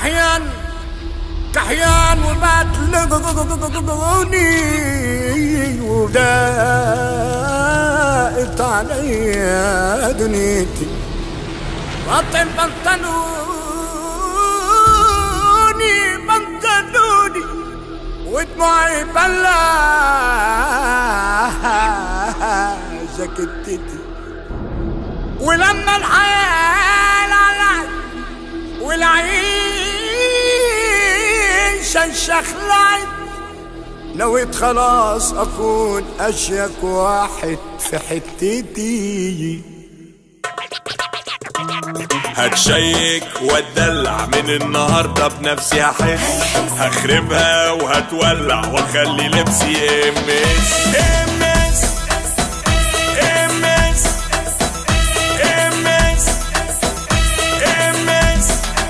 كحيان كحيان وبات لقوني وداقت عليا دنيتي بطل بنطلوني بنطلوني ودموعي بلا جاكيتتي ولما الحياة على والعيش انشخلعت نويت خلاص اكون اشيك واحد في حتتي هتشيك واتدلع من النهارده بنفسي هحس هخربها وهتولع واخلي لبسي امس امس امس امس امس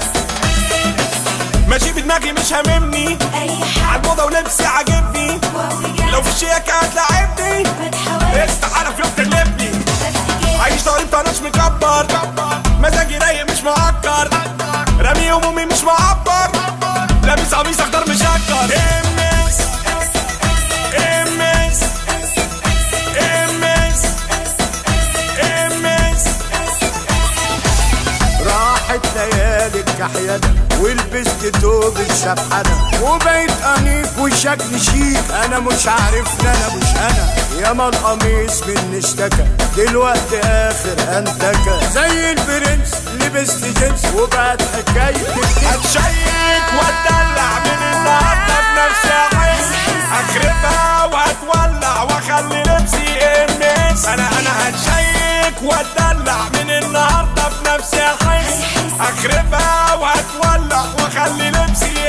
ماشي بدماغي مش هاممني اي حاجة عالموضه ولبسي عاجبني لو في الشياكة هتلاعبني استحالة في يوم تغلبني عايش طريق طناش مكبر مزاجي رايق مش معكر رامي همومي مش معبر لابس قميص اخضر مشكر امس امس امس امس راحت ليالي الكحيانة ولبست توب الشبحنة وبقيت أنيق وشكل شيك أنا مش عارف إن أنا مش أنا ياما القميص مني اشتكى دلوقتي آخر أنتكة زي البرنس لبست جنس وبقت حكايتي هتشيك واتدلع من النهارده بنفسي احس هخربها وهتولع واخلي لبسي امس انا انا هتشيك واتدلع من النهارده بنفسي احس هخربها وهتولع واخلي لبسي